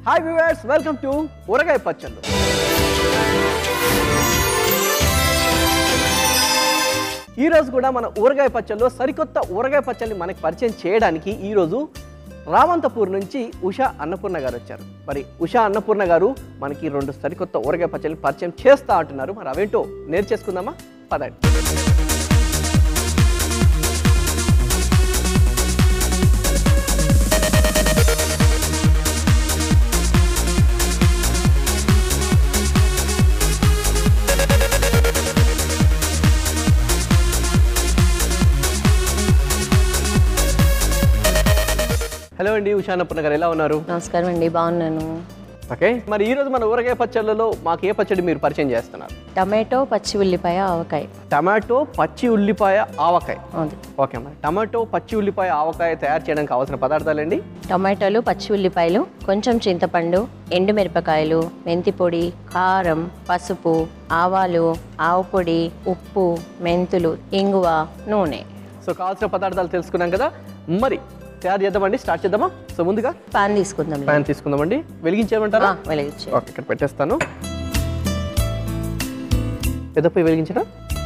Hi viewers welcome to ఊరగాయ పచ్చళ్ళు ఈ రోజు కూడా మన ఊరగాయ పచ్చళ్ళలో సరికొత్త ఊరగాయ పచ్చళ్ళని మనకి పరిచయం చేయడానికి ఈరోజు రామంతపూర్ నుంచి ఉషా అన్నపూర్ణ గారు వచ్చారు మరి ఉషా అన్నపూర్ణ గారు మనకి రెండు సరికొత్త ఊరగాయ పచ్చళ్ళని పరిచయం చేస్తా అంటున్నారు మరి అవేంటో నేర్చేసుకుందామా పదండి హలో అండి ఉషా అన్నపూర్ణ గారు ఎలా ఉన్నారు నమస్కారం అండి బాగున్నాను ఓకే మరి ఈ రోజు మన ఊరగాయ పచ్చళ్ళలో మాకు ఏ పచ్చడి మీరు పరిచయం చేస్తున్నారు టమాటో పచ్చి ఉల్లిపాయ ఆవకాయ టమాటో పచ్చి ఉల్లిపాయ ఆవకాయ అది ఓకే మరి టమాటో పచ్చి ఉల్లిపాయ ఆవకాయ తయారు చేయడానికి కావాల్సిన పదార్థాలండి టమాటాలు పచ్చి ఉల్లిపాయలు కొంచెం చింతపండు ఎండుమిరపకాయలు మెంతి పొడి కారం పసుపు ఆవాలు ఆవు పొడి ఉప్పు మెంతులు ఇంగువ నూనె సో కావాల్సిన పదార్థాలు తెలుసుకున్నాం కదా మరి తయారు చేద్దామండి స్టార్ట్ చేద్దామా సో ముందుగా పాన్ తీసుకుందాం ప్యాన్ తీసుకుందామండి వెలిగించేయమంటారా వెలిగించే ఓకే ఇక్కడ పెట్టేస్తాను పెద్దపై వెలిగించరా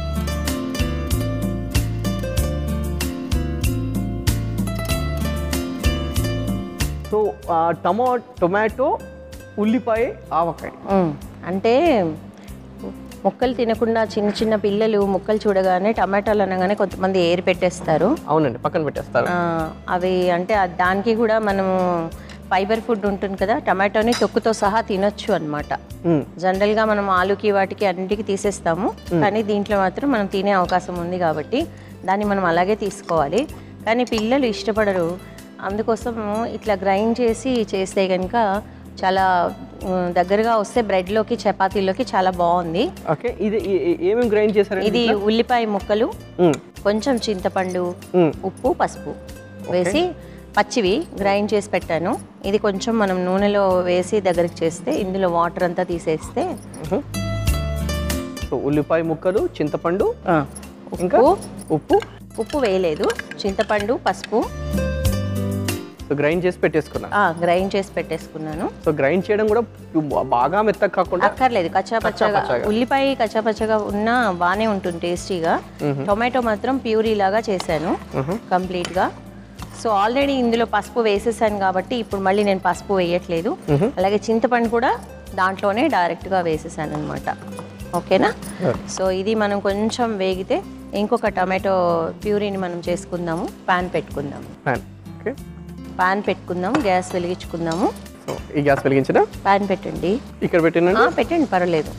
సో ఆ, టమో టొమాటో ఉల్లిపాయ ఆవకాయ ఉమ్, అంటే ముక్కలు తినకుండా చిన్న చిన్న పిల్లలు ముక్కలు చూడగానే టమాటాలు అనగానే కొంతమంది ఏరి పెట్టేస్తారు అవునండి పక్కన పెట్టేస్తారు ఆ, అవి అంటే ఆ దానికి కూడా మనము ఫైబర్ ఫుడ్ ఉంటుంది కదా టమాటోని తొక్కుతో సహా తినొచ్చు అనమాట మ్మ్. జనరల్గా మనం ఆలుకి వాటికి అన్నిటికీ తీసేస్తాము కానీ దీంట్లో మాత్రం మనం తినే అవకాశం ఉంది కాబట్టి దాన్ని మనం అలాగే తీసుకోవాలి కానీ పిల్లలు ఇష్టపడరు అందుకోసం ఇట్లా గ్రైండ్ చేసి చేస్తే కనుక చాలా ఉమ్, దగ్గరగా వస్తే బ్రెడ్లోకి చపాతీలోకి చాలా బాగుంది ఓకే ఇది ఈ- ఈ- ఏమేమి గ్రైండ్ చేశారండి ఇది ఉల్లిపాయ ముక్కలు మ్మ్. కొంచెం చింతపండు మ్మ్. ఉప్పు పసుపు వేసి పచ్చివి గ్రైండ్ చేసి పెట్టాను ఇది కొంచెం మనం నూనెలో వేసి దగ్గరికి చేస్తే ఇందులో వాటర్ అంతా తీసేస్తే మ్మ్. సో ఉల్లిపాయ ముక్కలు చింతపండు ఇంకా ఉప్పు ఉప్పు ఉప్పు వేయలేదు చింతపండు పసుపు సో గ్రైండ్ చేసి పెట్టేసుకున్నాను గ్రైండ్ చేసి పెట్టేసుకున్నాను సో గ్రైండ్ చేయడం కూడా బాగా మెత్తగా కాకుండా అక్కర్లేదు కచ్చాపచ్చగా కచ్చాపచ్చాగా. ఉల్లిపాయ కచ్చాపచ్చగా ఉన్నా బాగానే ఉంటుంది టేస్టీగా టొమాటో మాత్రం ప్యూరీ లాగా చేశాను మ్మ్. కంప్లీట్గా సో ఆల్రెడీ ఇందులో పసుపు వేసేసాను కాబట్టి ఇప్పుడు మళ్ళీ నేను పసుపు వేయట్లేదు అలాగే చింతపండు కూడా దాంట్లోనే డైరెక్ట్గా వేసేసాను అనమాట ఓకేనా సో ఇది మనం కొంచెం వేగితే ఇంకొక టమాటో ప్యూరీని మనం చేసుకుందాము పాన్ పెట్టుకుందాము ప్యాన్ ఓకే పాన్ పెట్టుకుందాము గ్యాస్ వెలిగించుకుందాము సో ఈ గ్యాస్ వెలిగించడం పాన్ పెట్టండి ఇక్కడ పెట్టినండి ఆ, పెట్టండి పర్వాలేదు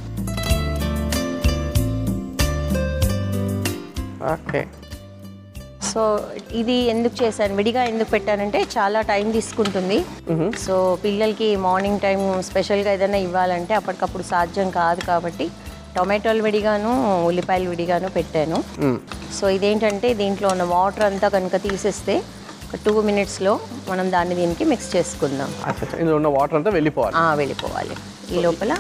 ఓకే సో ఇది ఎందుకు చేశాను విడిగా ఎందుకు పెట్టానంటే చాలా టైం తీసుకుంటుంది సో పిల్లలకి మార్నింగ్ టైం స్పెషల్గా ఏదైనా ఇవ్వాలంటే అప్పటికప్పుడు సాధ్యం కాదు కాబట్టి టొమాటోలు విడిగాను ఉల్లిపాయలు విడిగాను పెట్టాను మ్మ్. సో ఇదేంటంటే దీంట్లో ఉన్న వాటర్ అంతా కనుక తీసేస్తే ఒక టూ మినిట్స్లో మనం దాన్ని దీనికి మిక్స్ చేసుకుందాం అచ్చా అచ్చా. ఇందులో ఉన్న వాటర్ అంతా వెళ్ళిపోవాలి ఆ, వెళ్ళిపోవాలి ఈ లోపల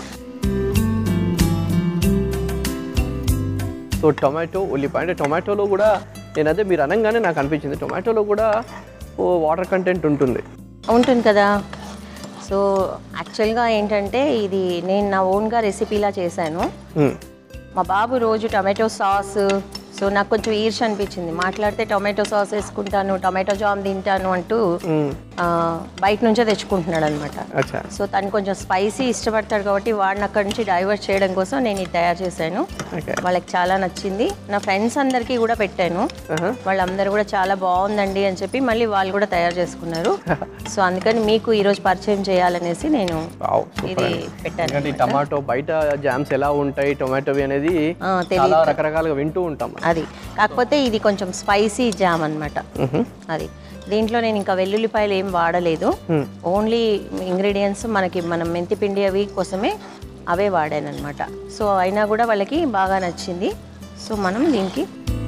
సో టొమాటో ఉల్లిపాయ అంటే టొమాటోలో కూడా నేను అదే మీరు అనగానే నాకు అనిపించింది టొమాటోలో కూడా ఓ వాటర్ కంటెంట్ ఉంటుంది ఉంటుంది కదా సో యాక్చువల్గా ఏంటంటే ఇది నేను నా ఓన్గా రెసిపీలా చేశాను మ్మ్. మా బాబు రోజు టమాటో సాస్ సో నాకు కొంచెం ఈర్ష అనిపించింది మాట్లాడితే టొమాటో సాస్ వేసుకుంటాను టమాటో జామ్ తింటాను అంటూ మ్మ్. ఆ, బయట నుంచే తెచ్చుకుంటున్నాడు అనమాట అచ్చా సో తను కొంచెం స్పైసీ ఇష్టపడతాడు కాబట్టి వాడిని అక్కడి నుంచి డైవర్ట్ చేయడం కోసం నేను ఇది తయారు చేశాను ఓకే వాళ్ళకి చాలా నచ్చింది నా ఫ్రెండ్స్ అందరికీ కూడా పెట్టాను ఆహా. వాళ్ళందరూ కూడా చాలా బాగుందండి అని చెప్పి మళ్ళీ వాళ్ళు కూడా తయారు చేసుకున్నారు సో అందుకని మీకు ఈరోజు పరిచయం చేయాలనేసి నేను వావ్, సూపర్ ఇది అండి. పెట్టాను ఎందుకంటే ఈ టమాటో బయట జామ్స్ ఎలా ఉంటాయి టొమాటోవి అనేది ఆ, తెలీదు. చాలా రకరకాలుగా వింటూ ఉంటాం మనం. అది కాకపోతే ఇది కొంచెం స్పైసీ జామ్ అన్నమాట మ్హూ. అది దీంట్లో నేను ఇంకా వెల్లుల్లిపాయలు ఏం వాడలేదు మ్మ్. ఓన్లీ ఇంగ్రీడియంట్స్ మనకి మనం మెంతి పిండి అవి కోసమే అవే వాడాను అనమాట సో అయినా కూడా వాళ్ళకి బాగా నచ్చింది సో మనం దీనికి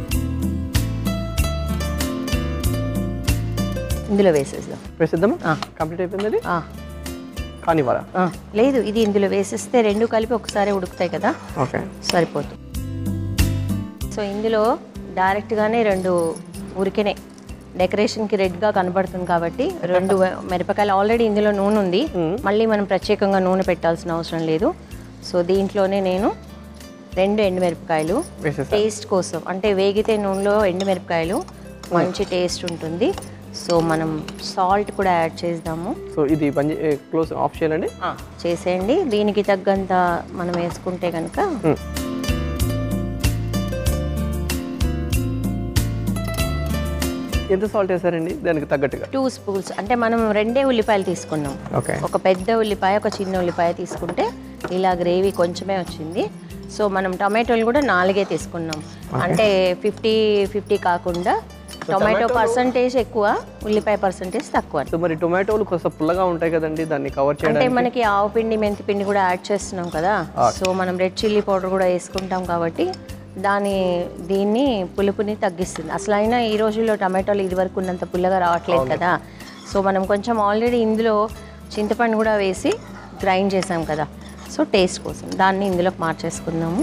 ఇందులో వేసేద్దాం వేసేద్దామా ఆ. కంప్లీట్ అయిపోయింది అది ఆ, కానివ్వాలా ఆ, లేదు ఇది ఇందులో వేసేస్తే రెండు కలిపి ఒకసారి ఉడుకుతాయి కదా ఓకే సరిపోతుంది సో ఇందులో డైరెక్ట్గానే రెండు ఉరికినే డెకరేషన్కి రెడ్గా కనబడుతుంది కాబట్టి రెండు మిరపకాయలు ఆల్రెడీ ఇందులో నూనె ఉంది మళ్ళీ మనం ప్రత్యేకంగా నూనె పెట్టాల్సిన అవసరం లేదు సో దీంట్లోనే నేను రెండు ఎండుమిరపకాయలు వేసేసా టేస్ట్ కోసం అంటే వేగితే నూనెలో ఎండుమిరపకాయలు మంచి టేస్ట్ ఉంటుంది సో మనం సాల్ట్ కూడా యాడ్ చేద్దాము సో ఇది బంద్ క్లోజ్ ఆఫ్ చేయాలండి చేసేయండి దీనికి తగ్గంత మనం వేసుకుంటే కనుక మ్మ్. ఎంత సాల్ట్ వేసారండి దానికి తగ్గట్టుగా టూ స్పూన్స్ అంటే మనం రెండే ఉల్లిపాయలు తీసుకున్నాం ఓకే ఒక పెద్ద ఉల్లిపాయ ఒక చిన్న ఉల్లిపాయ తీసుకుంటే ఇలా గ్రేవీ కొంచెమే వచ్చింది సో మనం టమాటోలు కూడా నాలుగే తీసుకున్నాం అంటే ఫిఫ్టీ ఫిఫ్టీ కాకుండా టొమాటో పర్సంటేజ్ ఎక్కువ ఉల్లిపాయ పర్సంటేజ్ తక్కువ సో మరి టొమాటోలు కొంచెం పుల్లగా ఉంటాయి కదండి దాన్ని కవర్ అంటే చేయడానికి మనకి ఆవు పిండి మెంతి పిండి కూడా యాడ్ చేస్తున్నాం కదా సో మనం రెడ్ చిల్లీ పౌడర్ కూడా వేసుకుంటాం కాబట్టి దాని దీన్ని పులుపుని తగ్గిస్తుంది అసలు అయినా ఈ రోజుల్లో టమాటోలు ఇది వరకు ఉన్నంత పుల్లగా రావట్లేదు కదా సో మనం కొంచెం ఆల్రెడీ ఇందులో చింతపండు కూడా వేసి గ్రైండ్ చేసాం కదా సో టేస్ట్ కోసం దాన్ని ఇందులోకి మార్చేసుకుందాము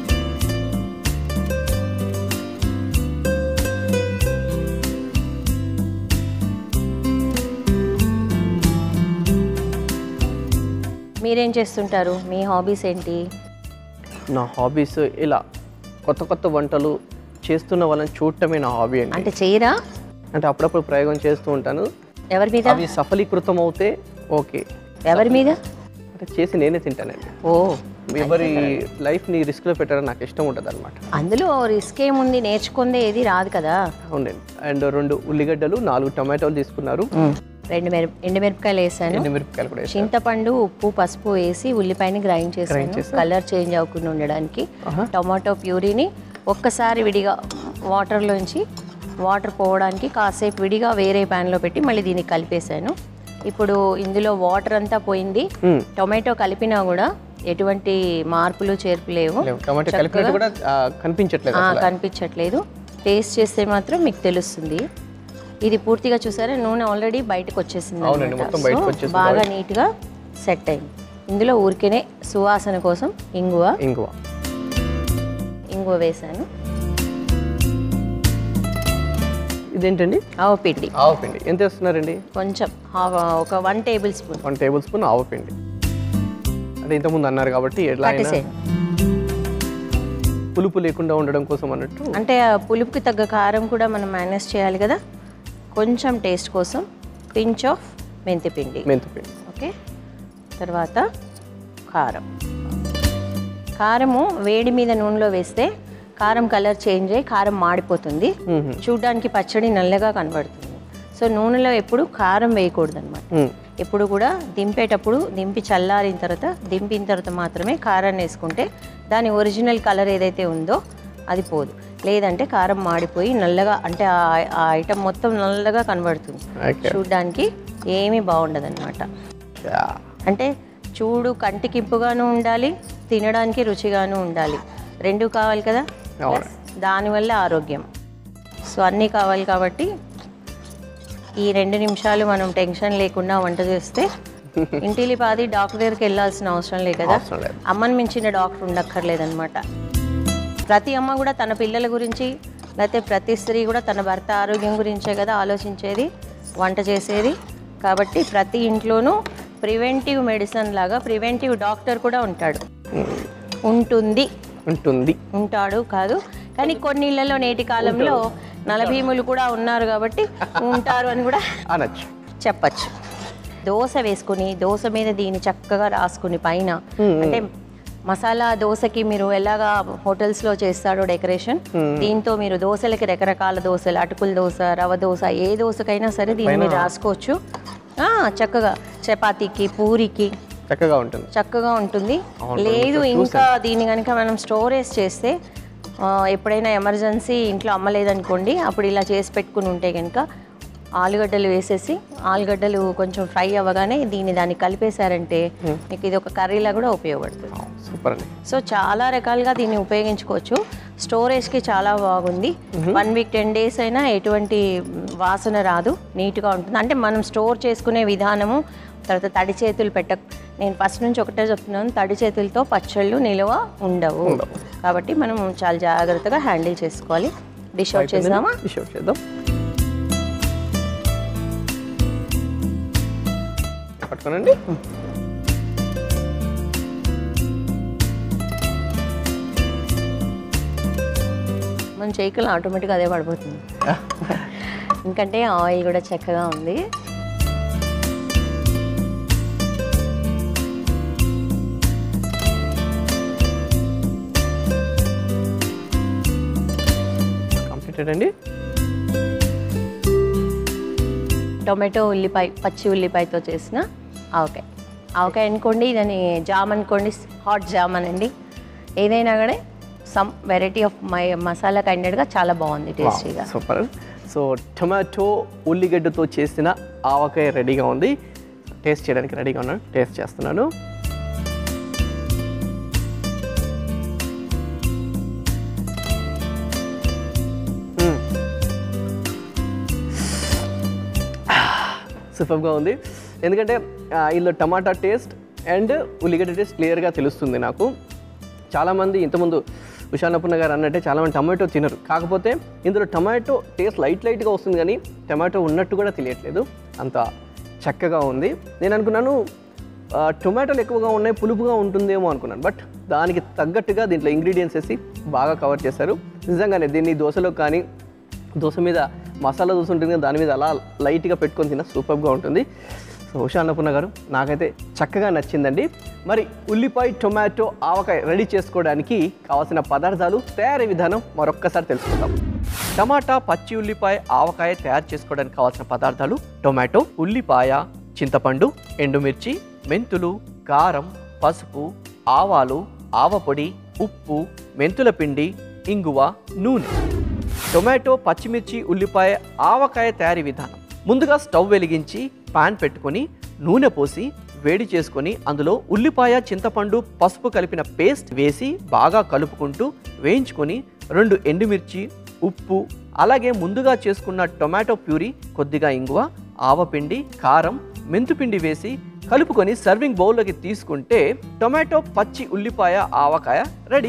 మీరేం చేస్తుంటారు మీ హాబీస్ ఏంటి నా హాబీస్ ఇలా కొత్త కొత్త వంటలు చేస్తున్న వాళ్ళని చూడటమే నా హాబీ అండి అంటే చేయరా అంటే అప్పుడప్పుడు ప్రయోగం చేస్తూ ఉంటాను ఎవరి మీద అవి సఫలీకృతం అవుతే ఓకే ఎవరి మీద అంటే చేసి నేనే తింటానండి ఓ ఎవరి లైఫ్ని రిస్క్లో పెట్టడం నాకు ఇష్టం ఉంటుంది అనమాట అందులో రిస్క్ ఏముంది నేర్చుకుందే ఏది రాదు కదా అవునండి అండ్ రెండు ఉల్లిగడ్డలు నాలుగు టమాటోలు తీసుకున్నారు రెండు మిరప ఎండుమిరపకాయలు వేసాను ఎండుమిరపకాయలు కూడా వేసారు చింతపండు ఉప్పు పసుపు వేసి ఉల్లిపాయని గ్రైండ్ చేసాను కలర్ చేంజ్ అవ్వకుండా ఉండడానికి టొమాటో ప్యూరీని ఒక్కసారి విడిగా వాటర్లోంచి వాటర్ పోవడానికి కాసేపు విడిగా వేరే ప్యాన్లో పెట్టి మళ్ళీ దీన్ని కలిపేశాను ఇప్పుడు ఇందులో వాటర్ అంతా పోయింది మ్మ్. టొమాటో కలిపినా కూడా ఎటువంటి మార్పులు చేర్పు లేవు లేవు. టమాటా కలిపినట్టు కూడా ఆ, కనిపించట్లేదు ఆ, అసలు. కనిపించట్లేదు టేస్ట్ చేస్తే మాత్రం మీకు తెలుస్తుంది ఇది పూర్తిగా చూసారా నూనె ఆల్రెడీ బయటకు వచ్చేసింది అవునండి, అన్నమాట. మొత్తం బయటకు సో, వచ్చేసింది బాగా నీట్గా సెట్ అయింది ఇందులో ఊరికేనే సువాసన కోసం ఇంగువ ఇంగువ ఇంగువ వేసాను ఇదేంటండి ఆవు పిండి ఆవు పిండి ఎంత వేస్తున్నారండి కొంచెం హాఫ్- ఒక one tablespoon one tablespoon ఆవు పిండి అంటే ఇంతకుముందు అన్నారు కాబట్టి ఎట్లా అయినా పట్టేసేయండి పులుపు లేకుండా ఉండడం కోసం అన్నట్టు అంటే ఆ పులుపుకి తగ్గ కారం కూడా మనం మేనేజ్ చేయాలి కదా కొంచెం టేస్ట్ కోసం పించ్ ఆఫ్ మెంతి పిండి మెంతి పిండి ఓకే తర్వాత కారం కారము వేడి మీద నూనెలో వేస్తే కారం కలర్ చేంజ్ అయ్యి కారం మాడిపోతుంది మ్మ్. చూడ్డానికి పచ్చడి నల్లగా కనబడుతుంది సో నూనెలో ఎప్పుడు కారం వేయకూడదు అనమాట మ్మ్. ఎప్పుడు కూడా దింపేటప్పుడు దింపి చల్లారిన తర్వాత దింపిన తర్వాత మాత్రమే కారాన్ని వేసుకుంటే దాని ఒరిజినల్ కలర్ ఏదైతే ఉందో అది పోదు లేదంటే కారం మాడిపోయి నల్లగా అంటే ఆ- ఆ ఐటమ్ మొత్తం నల్లగా కనబడుతుంది ఓకే చూడ్డానికి ఏమీ బాగుండదు అనమాట యా. అంటే చూడు కంటికి ఇంపుగాను ఉండాలి తినడానికి రుచిగాను ఉండాలి రెండు కావాలి కదా అవును. దానివల్ల ఆరోగ్యం సో అన్నీ కావాలి కాబట్టి ఈ రెండు నిమిషాలు మనం టెన్షన్ లేకుండా వంట చేస్తే ఇంటిలి పాది డాక్టర్ దగ్గరికి వెళ్ళాల్సిన అవసరం లేదు కదా అవసరం లేదు అమ్మని మించిన డాక్టర్ ఉండక్కర్లేదన్నమాట ప్రతి అమ్మ కూడా తన పిల్లల గురించి లేకపోతే ప్రతి స్త్రీ కూడా తన భర్త ఆరోగ్యం గురించే కదా ఆలోచించేది వంట చేసేది కాబట్టి ప్రతి ఇంట్లోనూ ప్రివెంటివ్ మెడిసిన్ లాగా ప్రివెంటివ్ డాక్టర్ కూడా ఉంటాడు మ్మ్. ఉంటుంది ఉంటుంది ఉంటాడు కాదు కానీ కొన్ని ఇళ్లలో నేటి కాలంలో నలభీములు కూడా ఉన్నారు కాబట్టి ఉంటారు అని కూడా అనొచ్చు చెప్పచ్చు దోశ వేసుకుని దోశ మీద దీన్ని చక్కగా రాసుకుని పైన అంటే మసాలా దోశకి మీరు ఎలాగా hotels లో చేస్తారో డెకరేషన్ దీంతో మీరు దోశలకి రకరకాల దోశలు అటుకుల దోశ రవ దోశ ఏ దోశకైనా సరే దీన్ని మీరు రాసుకోవచ్చు ఆ, చక్కగా చపాతీకి పూరికి చక్కగా ఉంటుంది చక్కగా ఉంటుంది లేదు ఇంకా దీన్ని కనుక మనం స్టోరేజ్ చేస్తే ఆ, ఎప్పుడైనా ఎమర్జెన్సీ ఇంట్లో అమ్మలేదనుకోండి అప్పుడు ఇలా చేసి పెట్టుకుని ఉంటే కనుక ఆలుగడ్డలు వేసేసి ఆలుగడ్డలు కొంచెం ఫ్రై అవ్వగానే దీన్ని దాన్ని కలిపేశారంటే మీకు ఇది ఒక కర్రీలా కూడా ఉపయోగపడుతుంది సూపర్ అండి సో చాలా రకాలుగా దీన్ని ఉపయోగించుకోవచ్చు స్టోరేజ్కి చాలా బాగుంది వన్ వీక్ టెన్ డేస్ అయినా ఎటువంటి వాసన రాదు నీట్గా ఉంటుంది అంటే మనం స్టోర్ చేసుకునే విధానము తర్వాత తడి చేతులు పెట్ట నేను ఫస్ట్ నుంచి ఒకటే చెప్తున్నాను తడి చేతులతో పచ్చళ్ళు నిల్వ ఉండవు కాబట్టి మనం చాలా జాగ్రత్తగా హ్యాండిల్ చేసుకోవాలి డిష్ అవుట్ చేద్దామా డిష్ అవుట్ చేద్దాం చేసుకోనండి మన చేయికలు ఆటోమేటిక్గా అదే పడిపోతుంది ఎందుకంటే ఆయిల్ కూడా చక్కగా ఉంది కంప్లీటెడ్ అండి టొమాటో ఉల్లిపాయ పచ్చి ఉల్లిపాయతో చేసిన ఆవకాయ ఆవకాయ అనుకోండి దాని జామ్ అనుకోండి హాట్ జామ్ అనండి ఏదైనా కూడా some variety of my masala కైండెడ్గా చాలా బాగుంది టేస్టీగా సూపర్ సో టొమాటో ఉల్లిగడ్డతో చేసిన ఆవకాయ రెడీగా ఉంది టేస్ట్ చేయడానికి రెడీగా ఉన్నాను టేస్ట్ చేస్తున్నాను మ్మ్. సూపర్గా ఉంది ఎందుకంటే ఆ, ఇందులో టమాటా టేస్ట్ అండ్ ఉల్లిగడ్డ టేస్ట్ క్లియర్గా తెలుస్తుంది నాకు చాలామంది ఇంతకుముందు ఉషానపూర్ణ గారు అన్నట్టే చాలామంది టమాటో తినరు కాకపోతే ఇందులో టమాటో టేస్ట్ లైట్ లైట్గా వస్తుంది కానీ టమాటో ఉన్నట్టు కూడా తెలియట్లేదు అంత చక్కగా ఉంది నేను అనుకున్నాను ఆ, టొమాటోలు ఎక్కువగా ఉన్నాయి పులుపుగా ఉంటుందేమో అనుకున్నాను బట్ దానికి తగ్గట్టుగా దీంట్లో ఇంగ్రీడియంట్స్ వేసి బాగా కవర్ చేశారు నిజంగానే దీన్ని దోశలో కానీ దోశ మీద మసాలా దోశ ఉంటుంది కదా, దాని మీద అలా లైట్గా పెట్టుకొని తిన్న సూపర్గా ఉంటుంది సో ఉషా అన్నపూర్ణ గారు నాకైతే చక్కగా నచ్చిందండి మరి ఉల్లిపాయ టొమాటో ఆవకాయ రెడీ చేసుకోవడానికి కావాల్సిన పదార్థాలు తయారీ విధానం మరొక్కసారి తెలుసుకుందాం టమాటా పచ్చి ఉల్లిపాయ ఆవకాయ తయారు చేసుకోవడానికి కావాల్సిన పదార్థాలు టొమాటో ఉల్లిపాయ చింతపండు ఎండుమిర్చి మెంతులు కారం పసుపు ఆవాలు ఆవపొడి ఉప్పు మెంతుల పిండి ఇంగువ నూనె టొమాటో పచ్చిమిర్చి ఉల్లిపాయ ఆవకాయ తయారీ విధానం ముందుగా స్టవ్ వెలిగించి పాన్ పెట్టుకొని నూనె పోసి వేడి చేసుకొని అందులో ఉల్లిపాయ చింతపండు పసుపు కలిపిన పేస్ట్ వేసి బాగా కలుపుకుంటూ వేయించుకొని రెండు ఎండుమిర్చి ఉప్పు అలాగే ముందుగా చేసుకున్న టొమాటో ప్యూరీ కొద్దిగా ఇంగువ ఆవపిండి కారం మెంతుపిండి వేసి కలుపుకొని సర్వింగ్ బౌల్లోకి తీసుకుంటే టొమాటో పచ్చి ఉల్లిపాయ ఆవకాయ రెడీ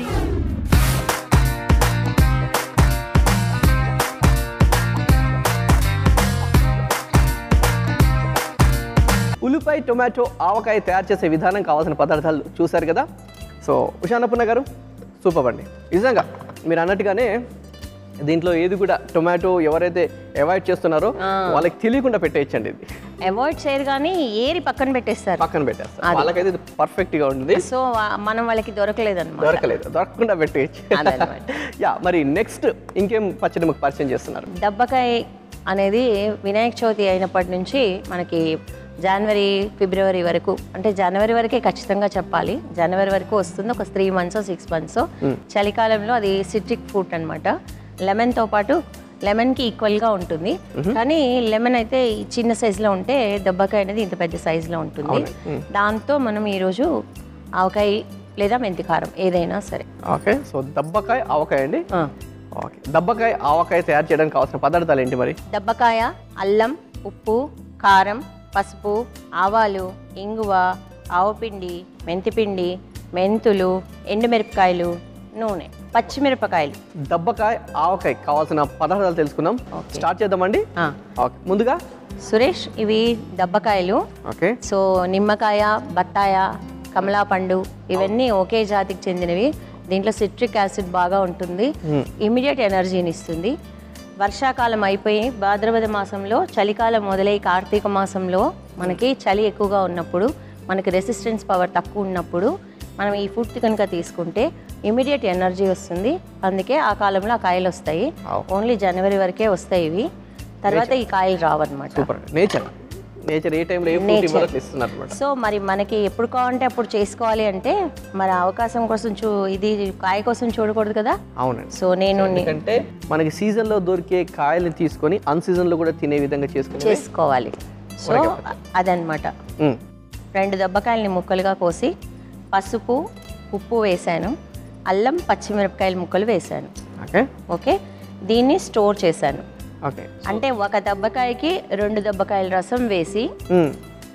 ఉల్లిపాయ టొమాటో ఆవకాయ తయారు చేసే విధానం కావాల్సిన పదార్థాలు చూశారు కదా సో ఉషానపూర్ణ గారు సూపర్ అండి నిజంగా మీరు అన్నట్టుగానే దీంట్లో ఏది కూడా టొమాటో ఎవరైతే అవాయిడ్ చేస్తున్నారో వాళ్ళకి తెలియకుండా పెట్టేయచ్చండి ఇది అవాయిడ్ చేయరు కానీ ఏరి పక్కన పెట్టేస్తారు పక్కన పెట్టేస్తారు వాళ్ళకైతే ఇది పర్ఫెక్ట్గా ఉంటుంది సో వా- మనం వాళ్ళకి దొరకలేదు అనమాట దొరకలేదు దొరకకుండా పెట్టేయచ్చు అదనమాట. యా మరి నెక్స్ట్ ఇంకేం పచ్చడి మాకు పరిచయం చేస్తున్నారు దబ్బకాయ అనేది వినాయక చవితి అయినప్పటి నుంచి మనకి జనవరి ఫిబ్రవరి వరకు అంటే జనవరి వరకే ఖచ్చితంగా చెప్పాలి జనవరి వరకు వస్తుంది ఒక త్రీ మంత్స్ సిక్స్ మంత్స్ చలికాలంలో అది సిట్రిక్ ఫ్రూట్ అనమాట లెమన్తో పాటు లెమన్కి ఈక్వల్గా ఉంటుంది కానీ లెమన్ అయితే ఈ చిన్న సైజులో ఉంటే దెబ్బకాయ అనేది ఇంత పెద్ద సైజులో ఉంటుంది దాంతో మనం ఈరోజు ఆవకాయ లేదా మెంతికారం ఏదైనా సరే ఓకే సో దబ్బకాయ ఆవకాయ అండి ఆ. ఓకే దబ్బకాయ ఆవకాయ తయారు చేయడానికి కావాల్సిన పదార్థాలు ఏంటి మరి దబ్బకాయ అల్లం ఉప్పు కారం పసుపు ఆవాలు ఇంగువ ఆవపిండి మెంతిపిండి మెంతులు ఎండుమిరపకాయలు నూనె పచ్చిమిరపకాయలు దబ్బకాయ ఆవకాయ కావాల్సిన పదార్థాలు తెలుసుకుందాం ఓకే. స్టార్ట్ చేద్దామండి ఆ, ఓకే ముందుగా సురేష్ ఇవి దబ్బకాయలు ఓకే సో నిమ్మకాయ బత్తాయ కమలా పండు ఇవన్నీ ఒకే జాతికి చెందినవి దీంట్లో సిట్రిక్ యాసిడ్ బాగా ఉంటుంది ఇమీడియట్ ఎనర్జీని ఇస్తుంది వర్షాకాలం అయిపోయి భాద్రపద మాసంలో చలికాలం మొదలై కార్తీక మాసంలో మనకి చలి ఎక్కువగా ఉన్నప్పుడు మనకి రెసిస్టెన్స్ పవర్ తక్కువ ఉన్నప్పుడు మనం ఈ ఫుడ్ కనుక తీసుకుంటే ఇమీడియట్ ఎనర్జీ వస్తుంది అందుకే ఆ కాలంలో ఆ కాయలు వస్తాయి Wow. ఓన్లీ జనవరి వరకే వస్తాయి ఇవి తర్వాత ఈ కాయలు రావన్నమాట సూపర్ నేచర్ నేచర్ ఏ టైంలో ఏ ఫ్రూట్ ఇవ్వాలో ఇస్తున్నారు అనమాట సో మరి మనకి ఎప్పుడు కావాలంటే అప్పుడు చేసుకోవాలి అంటే మరి అవకాశం కోసం చూ ఇది కాయ కోసం చూడకూడదు కదా అవునండి సో నేను ని- ఎందుకంటే మనకి సీజన్ లో దొరికే కాయల్ని తీసుకొని అన్ సీజన్ లో కూడా తినే విధంగా చేసుకుని చేసుకోవాలి సో అదనమాట మ్మ్. రెండు దెబ్బకాయలని ముక్కలుగా కోసి పసుపు ఉప్పు వేశాను అల్లం పచ్చిమిరపకాయల ముక్కలు వేశాను ఓకే ఓకే దీన్ని స్టోర్ చేశాను ఓకే అంటే ఒక దెబ్బకాయకి రెండు దెబ్బకాయల రసం వేసి మ్మ్.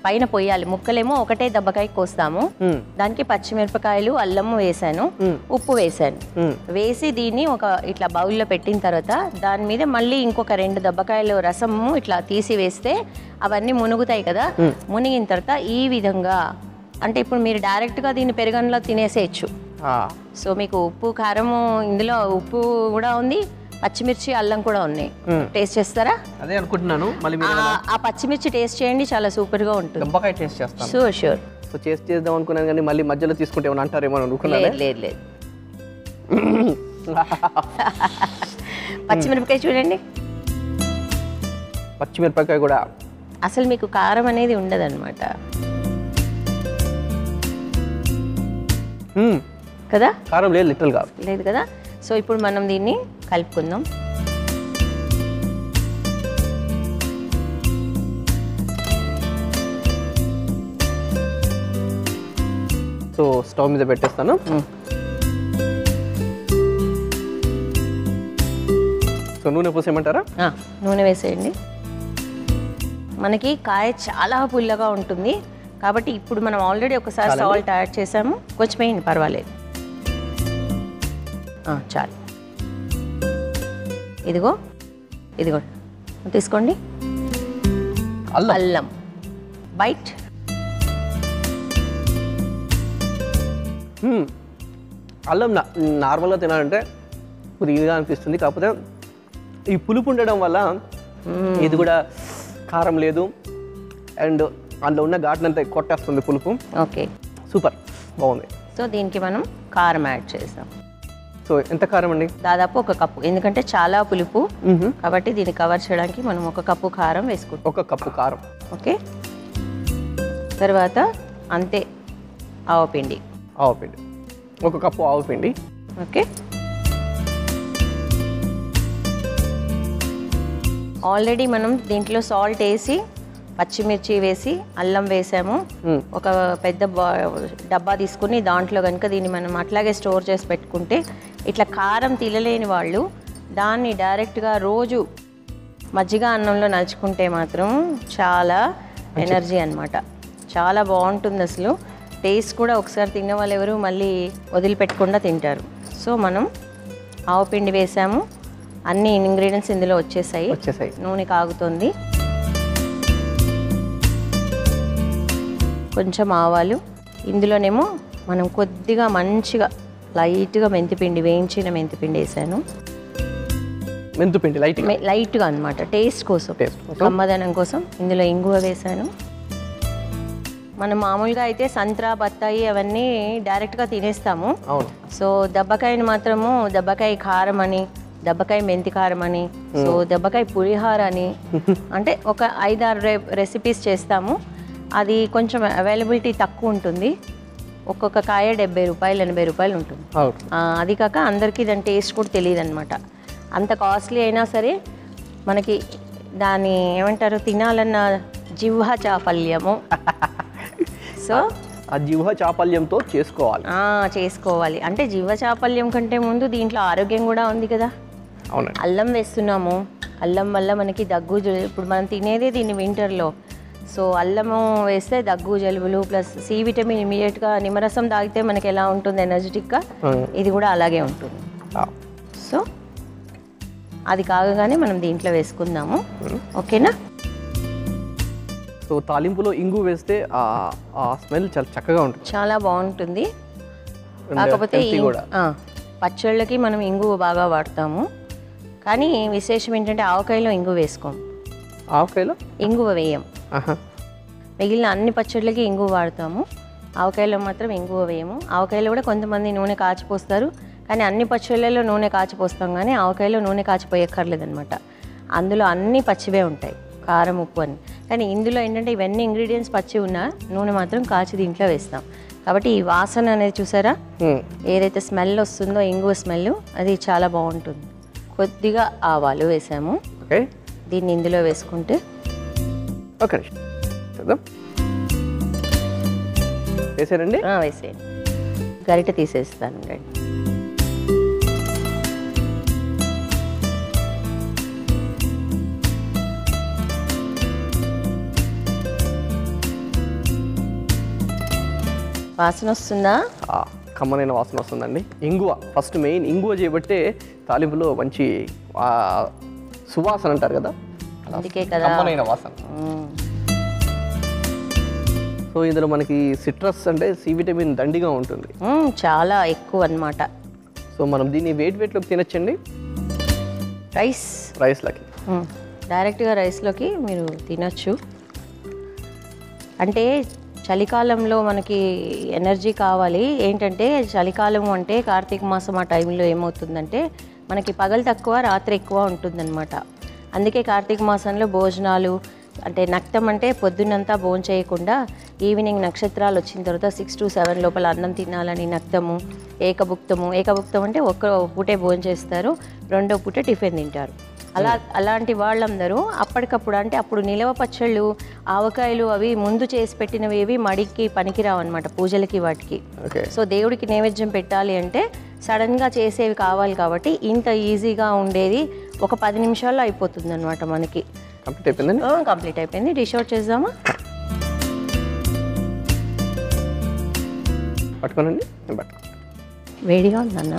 పైన పొయ్యాలి ముక్కలేమో ఒకటే దెబ్బకాయ కోస్తాము మ్మ్. దానికి పచ్చిమిరపకాయలు అల్లం వేసాను మ్మ్. ఉప్పు వేసాను మ్మ్. వేసి దీన్ని ఒక ఇట్లా బౌల్లో పెట్టిన తర్వాత దాని మీద మళ్ళీ ఇంకొక రెండు దెబ్బకాయలు రసము ఇట్లా తీసి వేస్తే అవన్నీ మునుగుతాయి కదా మునిగిన తర్వాత ఈ విధంగా అంటే ఇప్పుడు మీరు డైరెక్ట్గా దీన్ని పెరుగన్లో తినేసేయచ్చు ఆ, సో మీకు ఉప్పు కారము ఇందులో ఉప్పు కూడా ఉంది పచ్చిమిర్చి అల్లం కూడా ఉన్నాయి మ్మ్. టేస్ట్ చేస్తారా అదే అనుకుంటున్నాను మళ్ళీ మీరు ఆ- ఆ పచ్చిమిర్చి టేస్ట్ చేయండి చాలా సూపర్గా ఉంటుంది దెబ్బకాయ టేస్ట్ చేస్తాను షూర్ షూర్ సో చేసి చేద్దాం అనుకున్నాను కానీ మళ్ళీ మధ్యలో తీసుకుంటే ఏమైనా అంటారేమో అని అనుకున్నాను లేదు లేదు లేదు పచ్చిమిరపకాయ చూడండి పచ్చిమిరపకాయ కూడా అసలు మీకు కారం అనేది ఉండదు అనమాట మ్మ్. కదా కారం లేదు లిటిల్గా లేదు కదా సో ఇప్పుడు మనం దీన్ని కలుపుకుందాం సో స్టవ్ మీద పెట్టేస్తాను మ్మ్. సో నూనె పోసేయమంటారా ఆ, నూనె వేసేయండి మనకి కాయ చాలా పుల్లగా ఉంటుంది కాబట్టి ఇప్పుడు మనం ఆల్రెడీ ఒకసారి సాల్ట్ యాడ్ చేసాము కొంచెం వేయండి పర్వాలేదు ఆ, చాలు ఇదిగో ఇదిగో తీసుకోండి అల్లం అల్లం బైట్ మ్మ్. అల్లం నా నార్మల్గా తినాలంటే కొద్దిగా ఇదిగా అనిపిస్తుంది కాకపోతే ఈ పులుపు ఉండడం వల్ల ఇది కూడా కారం లేదు అండ్ అందులో ఉన్న ఘాటునంతా కొట్టేస్తుంది పులుపు ఓకే సూపర్ బాగుంది సో దీనికి మనం కారం యాడ్ చేసాం సో ఎంత కారం అండి దాదాపు ఒక కప్పు ఎందుకంటే చాలా పులుపు మ్హూ. కాబట్టి దీన్ని కవర్ చేయడానికి మనం ఒక కప్పు కారం వేసుకుంటాం ఒక కప్పు కారం ఓకే తర్వాత అంతే ఆవపిండి ఆవు పిండి ఒక కప్పు ఆవు పిండి ఓకే ఆల్రెడీ మనం దీంట్లో సాల్ట్ వేసి పచ్చిమిర్చి వేసి అల్లం వేసాము మ్మ్. ఒక పెద్ద బా- డబ్బా తీసుకుని దాంట్లో కనుక దీన్ని మనం అట్లాగే స్టోర్ చేసి పెట్టుకుంటే ఇట్లా కారం తినలేని వాళ్ళు దాన్ని డైరెక్ట్గా రోజు మజ్జిగ అన్నంలో నలుచుకుంటే మాత్రం చాలా ఎనర్జీ అన్నమాట చాలా బాగుంటుంది అసలు టేస్ట్ కూడా ఒకసారి తిన్న వాళ్ళు ఎవరు మళ్ళీ వదిలిపెట్టకుండా తింటారు సో మనం ఆవు పిండి వేసాము అన్ని ఇంగ్రీడియంట్స్ ఇందులో వచ్చేసాయి వచ్చేసాయి నూనె కాగుతుంది కొంచెం ఆవాలు ఇందులోనేమో మనం కొద్దిగా మంచిగా లైట్గా మెంతిపిండి వేయించిన మెంతిపిండి వేసాను మెంతు పిండి లైట్గా మె- లైట్గా అనమాట టేస్ట్ కోసం Taste కోసం. కమ్మదనం కోసం ఇందులో ఇంగువ వేసాను మనం మామూలుగా అయితే సంత్రా బత్తాయి అవన్నీ డైరెక్ట్గా తినేస్తాము అవును సో దెబ్బకాయని మాత్రము దెబ్బకాయ కారం అని దెబ్బకాయ మెంతి కారం అని సో దెబ్బకాయ పులిహార అని అంటే ఒక ఐదారు రె రెసిపీస్ చేస్తాము అది కొంచెం అవైలబిలిటీ తక్కువ ఉంటుంది ఒక్కొక్క కాయ డెబ్బై రూపాయలు ఎనభై రూపాయలు ఉంటుంది అవును ఆ, అది కాక అందరికీ దాని టేస్ట్ కూడా తెలియదు అనమాట అంత కాస్ట్లీ అయినా సరే మనకి దాని ఏమంటారు తినాలన్న జిహ్వ చాఫల్యము సో ఆ జిహ్వ చాపల్యంతో చేసుకోవాలి ఆ, చేసుకోవాలి అంటే జిహ్వ చాపల్యం కంటే ముందు దీంట్లో ఆరోగ్యం కూడా ఉంది కదా అవునండి అల్లం వేస్తున్నాము అల్లం వల్ల మనకి దగ్గు జలు- ఇప్పుడు మనం తినేదే దీన్ని వింటర్లో సో అల్లము వేస్తే దగ్గు జలుబులు ప్లస్ సి విటమిన్ ఇమీడియట్గా నిమ్మరసం తాగితే మనకి ఎలా ఉంటుంది ఎనర్జెటిక్గా అవును. ఇది కూడా అలాగే ఉంటుంది ఆ, సో అది కాగగానే మనం దీంట్లో వేసుకుందాము ఓకేనా సో తాలింపులో ఇంగు వేస్తే ఆ ఆ స్మెల్ చాలా చక్కగా ఉంటుంది చాలా బాగుంటుంది And కాకపోతే healthy ఈ- కూడా. ఆ, పచ్చళ్ళకి మనం ఇంగు బాగా వాడతాము కానీ విశేషం ఏంటంటే ఆవకాయలో ఇంగు వేసుకోం ఆవకాయలో ఇంగువ వేయం ఆహా. మిగిలిన అన్ని పచ్చళ్ళకి ఇంగువ వాడతాము ఆవకాయలో మాత్రం ఇంగువ వేయము ఆవకాయలో కూడా కొంతమంది నూనె కాచిపోస్తారు కానీ అన్ని పచ్చళ్ళలో నూనె కాచిపోస్తాం కానీ ఆవకాయలో నూనె కాచిపోయక్కర్లేదు అనమాట అందులో అన్ని పచ్చివే ఉంటాయి కారం ఉప్పు అని కానీ ఇందులో ఏంటంటే ఇవన్నీ ఇంగ్రీడియంట్స్ పచ్చి ఉన్నా నూనె మాత్రం కాచి దీంట్లో వేస్తాం కాబట్టి ఈ వాసన అనేది చూసారా మ్మ్. ఏదైతే స్మెల్ వస్తుందో ఇంగువ స్మెల్ అది చాలా బాగుంటుంది కొద్దిగా ఆవాలు వేసాము ఓకే దీన్ని ఇందులో వేసుకుంటే ఒక నిమిషం చూద్దాం వేసారండి ఆ, వేసేయండి గరిట తీసేస్తాను రండి వాసన వస్తుందా ఆ, కమ్మనైన వాసన వస్తుందండి ఇంగువ ఫస్ట్ మెయిన్ ఇంగువ చేయబట్టే తాలింపులో మంచి ఆ, సువాసన అంటారు కదా అలా అందుకే కదా కమ్మనైన వాసన మ్మ్. సో ఇందులో మనకి సిట్రస్ అంటే సి విటమిన్ దండిగా ఉంటుంది మ్మ్, చాలా ఎక్కువ అన్నమాట సో మనం దీన్ని వెయిట్ వెయిట్లోకి తినచ్చండి రైస్ రైస్లకి మ్మ్. డైరెక్ట్గా రైస్లోకి మీరు తినొచ్చు అంటే చలికాలంలో మనకి ఎనర్జీ కావాలి ఏంటంటే చలికాలం అంటే కార్తీక మాసం ఆ టైంలో ఏమవుతుందంటే మనకి పగలు తక్కువ రాత్రి ఎక్కువ ఉంటుందన్నమాట అందుకే కార్తీక మాసంలో భోజనాలు అంటే నక్తం అంటే పొద్దున్నంతా భోజనం చేయకుండా ఈవినింగ్ నక్షత్రాలు వచ్చిన తర్వాత సిక్స్ టు సెవెన్ లోపల అన్నం తినాలని నక్తము ఏకభుక్తము ఏకభుక్తం అంటే ఒక్క పూటే భోజనం చేస్తారు రెండో పూట టిఫిన్ తింటారు అలా అలాంటి వాళ్ళందరూ అప్పటికప్పుడు అంటే అప్పుడు నిలవ పచ్చళ్ళు ఆవకాయలు అవి ముందు చేసి పెట్టినవి ఏవి మడికి పనికిరావు అనమాట పూజలకి వాటికి ఓకే సో దేవుడికి నైవేద్యం పెట్టాలి అంటే సడన్గా చేసేవి కావాలి కాబట్టి ఇంత ఈజీగా ఉండేది ఒక పది నిమిషాల్లో అయిపోతుంది అనమాట మనకి కంప్లీట్ అయిపోయిందండి కంప్లీట్ అయిపోయింది డిష్ అవుట్ చేద్దామా పట్టుకోనండి నేను పట్టుకో వేడిగా ఉందన్న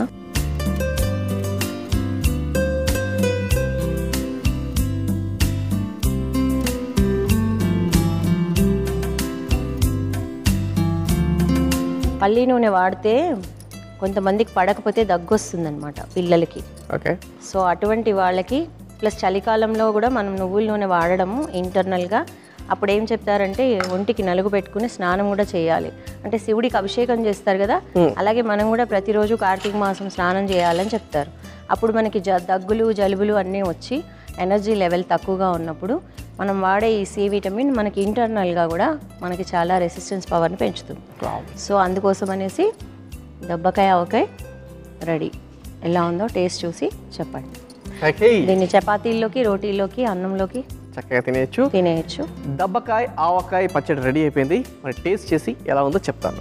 పల్లి నూనె వాడితే కొంతమందికి పడకపోతే దగ్గు వస్తుందన్నమాట పిల్లలకి ఓకే సో అటువంటి వాళ్ళకి ప్లస్ చలికాలంలో కూడా మనం నువ్వుల నూనె వాడడము ఇంటర్నల్గా అప్పుడు ఏం చెప్తారంటే ఒంటికి నలుగు పెట్టుకుని స్నానం కూడా చేయాలి అంటే శివుడికి అభిషేకం చేస్తారు కదా అలాగే మనం కూడా ప్రతిరోజు కార్తీక మాసం స్నానం చేయాలని చెప్తారు అప్పుడు మనకి జ దగ్గులు జలుబులు అన్నీ వచ్చి ఎనర్జీ లెవెల్ తక్కువగా ఉన్నప్పుడు మనం వాడే ఈ సి విటమిన్ మనకి ఇంటర్నల్గా కూడా మనకి చాలా రెసిస్టెన్స్ పవర్ని పెంచుతుంది సో అందుకోసం అనేసి దబ్బకాయ ఆవకాయ రెడీ ఎలా ఉందో టేస్ట్ చూసి చెప్పండి ఓకే దీన్ని చపాతీల్లోకి రోటీల్లోకి అన్నంలోకి చక్కగా తినేయచ్చు తినేయచ్చు దబ్బకాయ ఆవకాయ పచ్చడి రెడీ అయిపోయింది మరి టేస్ట్ చేసి ఎలా ఉందో చెప్తాను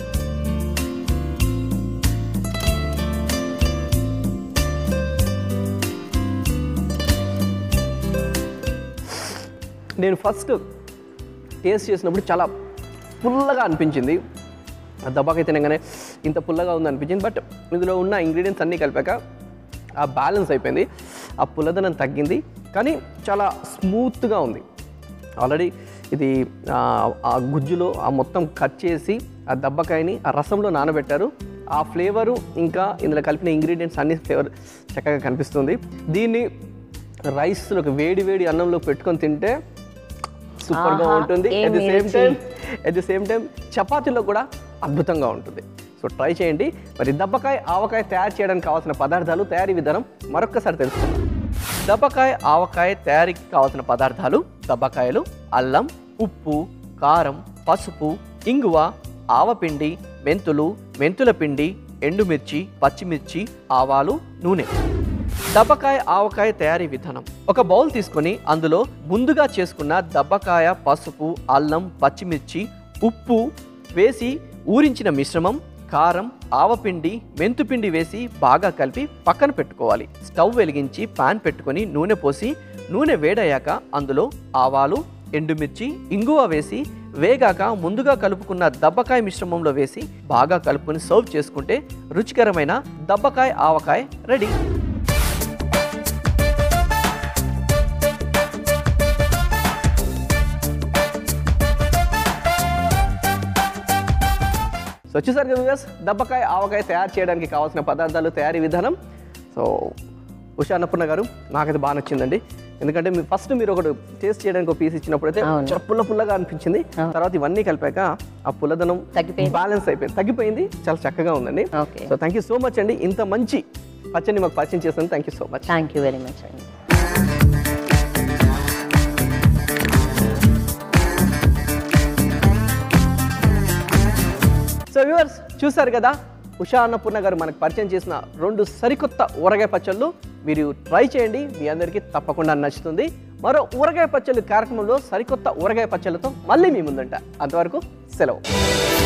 నేను ఫస్ట్ టేస్ట్ చేసినప్పుడు చాలా పుల్లగా అనిపించింది ఆ దబ్బాకాయ తినగానే ఇంత పుల్లగా ఉంది అనిపించింది బట్ ఇందులో ఉన్న ఇంగ్రీడియంట్స్ అన్నీ కలిపాక ఆ బ్యాలెన్స్ అయిపోయింది ఆ పుల్లదనం తగ్గింది కానీ చాలా స్మూత్గా ఉంది ఆల్రెడీ ఇది ఆ, ఆ గుజ్జులో ఆ మొత్తం కట్ చేసి ఆ దబ్బకాయని ఆ రసంలో నానబెట్టారు ఆ ఫ్లేవరు ఇంకా ఇందులో కలిపిన ఇంగ్రీడియంట్స్ అన్ని ఫ్లేవర్ చక్కగా కనిపిస్తుంది దీన్ని రైస్లోకి వేడి వేడి అన్నంలో పెట్టుకొని తింటే సూపర్గా ఆహా, ఉంటుంది ఏం అట్ ది సేమ్ రుచి. Time at the same time చపాతీలో కూడా అద్భుతంగా ఉంటుంది సో ట్రై చేయండి మరి దబ్బకాయ ఆవకాయ తయారు చేయడానికి కావాల్సిన పదార్థాలు తయారీ విధానం మరొక్కసారి తెలుసుకుందాం దబ్బకాయ ఆవకాయ తయారీకి కావాల్సిన పదార్థాలు దబ్బకాయలు అల్లం ఉప్పు కారం పసుపు ఇంగువ ఆవపిండి మెంతులు మెంతుల పిండి ఎండుమిర్చి పచ్చిమిర్చి ఆవాలు నూనె దబ్బకాయ ఆవకాయ తయారీ విధానం ఒక బౌల్ తీసుకొని అందులో ముందుగా చేసుకున్న దబ్బకాయ పసుపు అల్లం పచ్చిమిర్చి ఉప్పు వేసి ఊరించిన మిశ్రమం కారం ఆవపిండి మెంతుపిండి వేసి బాగా కలిపి పక్కన పెట్టుకోవాలి స్టవ్ వెలిగించి పాన్ పెట్టుకొని నూనె పోసి నూనె వేడయ్యాక అందులో ఆవాలు ఎండుమిర్చి ఇంగువ వేసి వేగాక ముందుగా కలుపుకున్న దబ్బకాయ మిశ్రమంలో వేసి బాగా కలుపుకొని సర్వ్ చేసుకుంటే రుచికరమైన దబ్బకాయ ఆవకాయ రెడీ సో వచ్చేసరి వ్యూవర్స్ దబ్బకాయ ఆవకాయ తయారు చేయడానికి కావాల్సిన పదార్థాలు తయారీ విధానం సో ఉషా అన్నపూర్ణ గారు నాకైతే బాగా నచ్చిందండి ఎందుకంటే మీరు ఫస్ట్ మీరు ఒకటి టేస్ట్ చేయడానికి ఒక పీస్ ఇచ్చినప్పుడు అయితే అవును. చాలా పుల్ల పుల్లగా అనిపించింది తర్వాత ఇవన్నీ కలిపాక ఆ పుల్లదనం తగ్గిపోయింది. బ్యాలెన్స్ అయిపోయింది తగ్గిపోయింది చాలా చక్కగా ఉందండి okay so thank you so much అండి ఇంత మంచి పచ్చని మాకు పరిచయం చేస్తాను thank you so much thank you very much అండి సో వ్యూవర్స్ చూసారు కదా ఉషా అన్నపూర్ణ గారు మనకు పరిచయం చేసిన రెండు సరికొత్త ఊరగాయ పచ్చళ్ళు మీరు ట్రై చేయండి మీ అందరికీ తప్పకుండా నచ్చుతుంది మరో ఊరగాయ పచ్చళ్ళు కార్యక్రమంలో సరికొత్త ఊరగాయ పచ్చళ్ళతో మళ్ళీ మీ ముందుంట అంతవరకు సెలవు